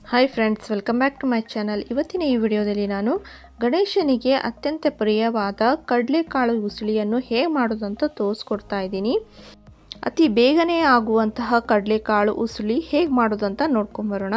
hi friends welcome back to my channel ಇವತ್ತಿನ ಈ ವಿಡಿಯೋದಲ್ಲಿ ನಾನು ಗಣೇಶನಿಗೆ ಅತ್ಯಂತ ಪ್ರಿಯವಾದ ಕಡಲೆಕಾಳು ಉಸುಳಿಯನ್ನು ಹೇಗೆ ಮಾಡೋದು ಅಂತ ತೋರಿಸ್ಕೊಡ್ತಾ ಇದ್ದೀನಿ ಅತಿ ಬೇಗನೆ ಆಗುವಂತಹ ಕಡಲೆಕಾಳು ಉಸುಳಿ ಹೇಗೆ ಮಾಡೋದು ಅಂತ ನೋಡ್ಕೊಂಬರೋಣ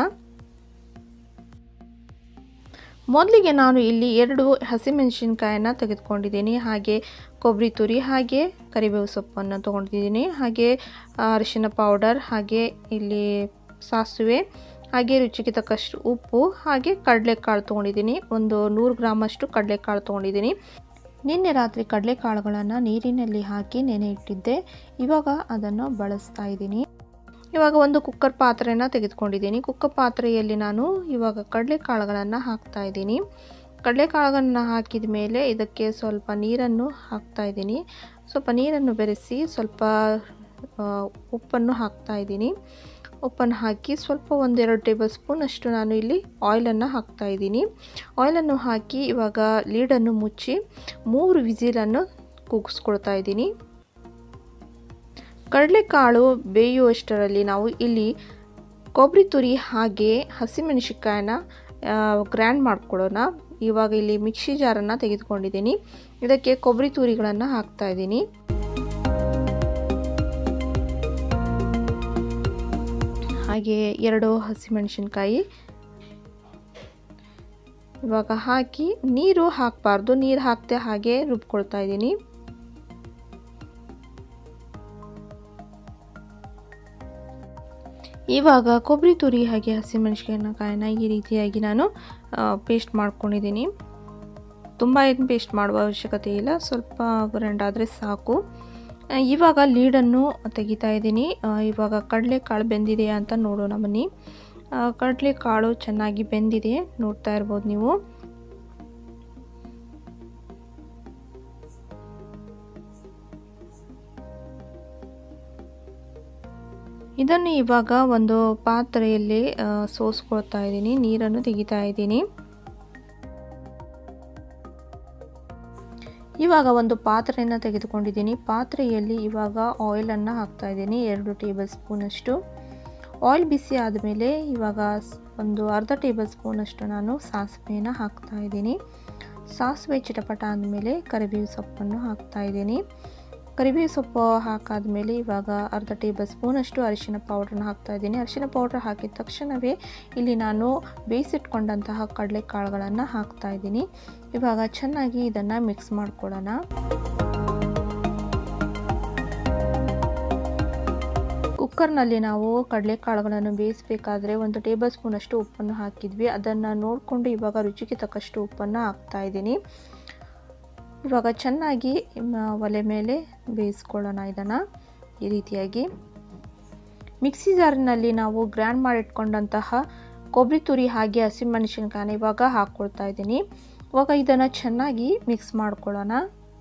ಮೊದಲಿಗೆ ನಾನು ಇಲ್ಲಿ ಎರಡು ಹಸಿಮೆಣಸಿನ್ಕಾಯನ್ನು ತೆಗೆದುಕೊಂಡಿದ್ದೀನಿ ಹಾಗೆ ಕೊಬ್ಬರಿ ತುರಿ ಹಾಗೆ ಕರಿಬೇವು ಸೊಪ್ಪನ್ನು ತೊಗೊಂಡಿದ್ದೀನಿ ಹಾಗೆ ಅರಿಶಿನ ಪೌಡರ್ ಹಾಗೆ ಇಲ್ಲಿ ಸಾಸಿವೆ ಹಾಗೆ ರುಚಿಗೆ ತಕ್ಕಷ್ಟು ಉಪ್ಪು ಹಾಗೆ ಕಡಲೆಕಾಳು ತೊಗೊಂಡಿದ್ದೀನಿ ಒಂದು ನೂರು ಗ್ರಾಮಷ್ಟು ಕಡಲೆಕಾಳು ತೊಗೊಂಡಿದ್ದೀನಿ ನಿನ್ನೆ ರಾತ್ರಿ ಕಡಲೆಕಾಳುಗಳನ್ನು ನೀರಿನಲ್ಲಿ ಹಾಕಿ ನೆನೆ ಇಟ್ಟಿದ್ದೆ ಇವಾಗ ಅದನ್ನು ಬಳಸ್ತಾ ಇದ್ದೀನಿ ಇವಾಗ ಒಂದು ಕುಕ್ಕರ್ ಪಾತ್ರೆನ ತೆಗೆದುಕೊಂಡಿದ್ದೀನಿ ಕುಕ್ಕರ್ ಪಾತ್ರೆಯಲ್ಲಿ ನಾನು ಇವಾಗ ಕಡಲೆಕಾಳುಗಳನ್ನು ಹಾಕ್ತಾ ಇದ್ದೀನಿ ಕಡಲೆಕಾಳುಗಳನ್ನು ಹಾಕಿದ ಮೇಲೆ ಇದಕ್ಕೆ ಸ್ವಲ್ಪ ನೀರನ್ನು ಹಾಕ್ತಾ ಇದ್ದೀನಿ ಸ್ವಲ್ಪ ನೀರನ್ನು ಬೆರೆಸಿ ಸ್ವಲ್ಪ ಉಪ್ಪನ್ನು ಹಾಕ್ತಾ ಇದ್ದೀನಿ ಉಪ್ಪನ್ನು ಹಾಕಿ ಸ್ವಲ್ಪ ಒಂದೆರಡು ಟೇಬಲ್ ಸ್ಪೂನ್ ಅಷ್ಟು ನಾನು ಇಲ್ಲಿ ಆಯಿಲನ್ನು ಹಾಕ್ತಾ ಇದ್ದೀನಿ ಆಯಿಲನ್ನು ಹಾಕಿ ಇವಾಗ ಲೀಡನ್ನು ಮುಚ್ಚಿ ಮೂರು ವಿಸಿಲನ್ನು ಕೂಗಿಸ್ಕೊಳ್ತಾ ಇದ್ದೀನಿ ಕಡಲೆಕಾಳು ಬೇಯುವಷ್ಟರಲ್ಲಿ ನಾವು ಇಲ್ಲಿ ಕೊಬ್ಬರಿ ತುರಿ ಹಾಗೆ ಹಸಿಮೆಣಸಿನ್ಕಾಯನ್ನ ಗ್ರ್ಯಾಂಡ್ ಮಾಡ್ಕೊಳ್ಳೋಣ ಇವಾಗ ಇಲ್ಲಿ ಮಿಕ್ಸಿ ಜಾರನ್ನು ತೆಗೆದುಕೊಂಡಿದ್ದೀನಿ ಇದಕ್ಕೆ ಕೊಬ್ಬರಿ ತುರಿಗಳನ್ನು ಹಾಕ್ತಾ ಇದ್ದೀನಿ ಹಾಗೆ ಎರಡು ಹಸಿಮೆಣಸಿನ್ಕಾಯಿ ಇವಾಗ ಹಾಕಿ ನೀರು ಹಾಕಬಾರ್ದು ನೀರು ಹಾಕ್ತೆ ಹಾಗೆ ರುಬ್ಕೊಳ್ತಾ ಇದ್ದೀನಿ ಇವಾಗ ಕೊಬ್ಬರಿ ತುರಿ ಹಾಗೆ ಹಸಿಮೆಣಸಿನಕಾಯಿನ ಈ ರೀತಿಯಾಗಿ ನಾನು ಪೇಸ್ಟ್ ಮಾಡ್ಕೊಂಡಿದ್ದೀನಿ ತುಂಬ ಏನು ಪೇಸ್ಟ್ ಮಾಡುವ ಅವಶ್ಯಕತೆ ಇಲ್ಲ ಸ್ವಲ್ಪ ಗ್ರ್ಯಾಂಡ್ ಆದರೆ ಸಾಕು ಇವಾಗ ಲೀಡನ್ನು ತೆಗಿತಾ ಇದ್ದೀನಿ ಇವಾಗ ಕಡಲೆಕಾಳು ಬೆಂದಿದೆಯಾ ಅಂತ ನೋಡೋಣ ಬನ್ನಿ ಕಡಲೆಕಾಳು ಚೆನ್ನಾಗಿ ಬೆಂದಿದೆ ನೋಡ್ತಾ ಇರ್ಬೋದು ನೀವು ಇದನ್ನು ಇವಾಗ ಒಂದು ಪಾತ್ರೆಯಲ್ಲಿ ಸೋಸ್ಕೊಳ್ತಾ ಇದ್ದೀನಿ ನೀರನ್ನು ತೆಗಿತಾ ಇದ್ದೀನಿ ಇವಾಗ ಒಂದು ಪಾತ್ರೆಯನ್ನು ತೆಗೆದುಕೊಂಡಿದ್ದೀನಿ ಪಾತ್ರೆಯಲ್ಲಿ ಇವಾಗ ಆಯಿಲನ್ನು ಹಾಕ್ತಾ ಇದ್ದೀನಿ ಎರಡು ಟೇಬಲ್ ಸ್ಪೂನಷ್ಟು ಆಯಿಲ್ ಬಿಸಿ ಆದಮೇಲೆ ಇವಾಗ ಒಂದು ಅರ್ಧ ಟೇಬಲ್ ಸ್ಪೂನಷ್ಟು ನಾನು ಸಾಸಿವೆಯನ್ನು ಹಾಕ್ತಾ ಇದ್ದೀನಿ ಸಾಸಿವೆ ಚಿಟಪಟ ಆದಮೇಲೆ ಕರಿಬೇವು ಸೊಪ್ಪನ್ನು ಹಾಕ್ತಾ ಇದ್ದೀನಿ ಕರಿಬೇವು ಸೊಪ್ಪು ಹಾಕಾದ್ಮೇಲೆ ಇವಾಗ ಅರ್ಧ ಟೇಬಲ್ ಸ್ಪೂನಷ್ಟು ಅರಿಶಿನ ಪೌಡ್ರನ್ನ ಹಾಕ್ತಾ ಇದ್ದೀನಿ ಅರಿಶಿನ ಪೌಡ್ರ್ ಹಾಕಿದ ತಕ್ಷಣವೇ ಇಲ್ಲಿ ನಾನು ಬೇಯಿಸಿಟ್ಕೊಂಡಂತಹ ಕಡಲೆಕಾಳುಗಳನ್ನು ಹಾಕ್ತಾ ಇದ್ದೀನಿ ಇವಾಗ ಚೆನ್ನಾಗಿ ಇದನ್ನು ಮಿಕ್ಸ್ ಮಾಡ್ಕೊಳ್ಳೋಣ ಕುಕ್ಕರ್ನಲ್ಲಿ ನಾವು ಕಡಲೆಕಾಳುಗಳನ್ನು ಬೇಯಿಸಬೇಕಾದ್ರೆ ಒಂದು ಟೇಬಲ್ ಸ್ಪೂನಷ್ಟು ಉಪ್ಪನ್ನು ಹಾಕಿದ್ವಿ ಅದನ್ನು ನೋಡಿಕೊಂಡು ಇವಾಗ ರುಚಿಗೆ ತಕ್ಕಷ್ಟು ಉಪ್ಪನ್ನು ಹಾಕ್ತಾ ಇದ್ದೀನಿ ಇವಾಗ ಚೆನ್ನಾಗಿ ಒಲೆ ಮೇಲೆ ಬೇಯಿಸ್ಕೊಳ್ಳೋಣ ಇದನ್ನು ಈ ರೀತಿಯಾಗಿ ಮಿಕ್ಸಿ ಜಾರಿನಲ್ಲಿ ನಾವು ಗ್ರ್ಯಾಂಡ್ ಮಾಡಿಟ್ಕೊಂಡಂತಹ ಕೊಬ್ಬರಿ ತುರಿ ಹಾಗೆ ಹಸಿಮೆಣಸಿನ್ಕಾಯನ್ನ ಇವಾಗ ಹಾಕ್ಕೊಳ್ತಾ ಇದ್ದೀನಿ ಇವಾಗ ಇದನ್ನು ಚೆನ್ನಾಗಿ ಮಿಕ್ಸ್ ಮಾಡ್ಕೊಳ್ಳೋಣ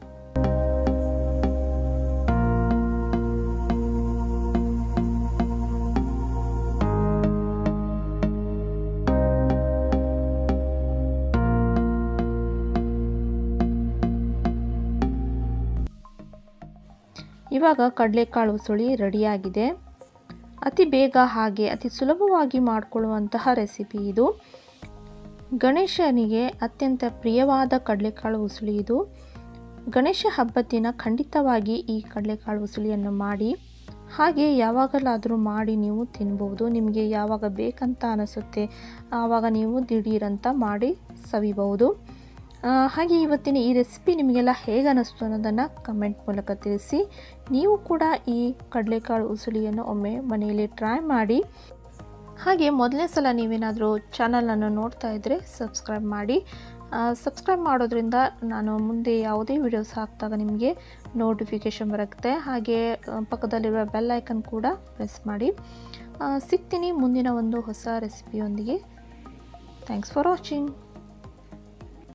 ಇವಾಗ ಕಡಲೆಕಾಳು ಉಸುಳಿ ರೆಡಿಯಾಗಿದೆ ಅತಿ ಬೇಗ ಹಾಗೆ ಅತಿ ಸುಲಭವಾಗಿ ಮಾಡಿಕೊಳ್ಳುವಂತಹ ರೆಸಿಪಿ ಇದು ಗಣೇಶನಿಗೆ ಅತ್ಯಂತ ಪ್ರಿಯವಾದ ಕಡಲೆಕಾಳು ಉಸುಳಿ ಇದು ಗಣೇಶ ಹಬ್ಬದ ದಿನ ಖಂಡಿತವಾಗಿ ಈ ಕಡಲೆಕಾಳು ಉಸುಳಿಯನ್ನು ಮಾಡಿ ಹಾಗೆ ಯಾವಾಗಲಾದರೂ ಮಾಡಿ ನೀವು ತಿನ್ಬೋದು ನಿಮಗೆ ಯಾವಾಗ ಬೇಕಂತ ಅನಿಸುತ್ತೆ ಆವಾಗ ನೀವು ದಿಢೀರಂತ ಮಾಡಿ ಸವಿಬಹುದು ಹಾಗೆ ಇವತ್ತಿನ ಈ ರೆಸಿಪಿ ನಿಮಗೆಲ್ಲ ಹೇಗೆ ಅನ್ನಿಸ್ತು ಅನ್ನೋದನ್ನು ಕಮೆಂಟ್ ಮೂಲಕ ತಿಳಿಸಿ ನೀವು ಕೂಡ ಈ ಕಡಲೆಕಾಳು ಉಸುಳಿಯನ್ನು ಒಮ್ಮೆ ಮನೆಯಲ್ಲಿ ಟ್ರೈ ಮಾಡಿ ಹಾಗೆ ಮೊದಲನೇ ಸಲ ನೀವೇನಾದರೂ ಚಾನಲನ್ನು ನೋಡ್ತಾ ಇದ್ದರೆ ಸಬ್ಸ್ಕ್ರೈಬ್ ಮಾಡಿ ಸಬ್ಸ್ಕ್ರೈಬ್ ಮಾಡೋದ್ರಿಂದ ನಾನು ಮುಂದೆ ಯಾವುದೇ ವಿಡಿಯೋಸ್ ಹಾಕಿದಾಗ ನಿಮಗೆ ನೋಟಿಫಿಕೇಷನ್ ಬರುತ್ತೆ ಹಾಗೆ ಪಕ್ಕದಲ್ಲಿರುವ ಬೆಲ್ ಐಕನ್ ಕೂಡ ಪ್ರೆಸ್ ಮಾಡಿ ಸಿಗ್ತೀನಿ ಮುಂದಿನ ಒಂದು ಹೊಸ ರೆಸಿಪಿಯೊಂದಿಗೆ ಥ್ಯಾಂಕ್ಸ್ ಫಾರ್ ವಾಚಿಂಗ್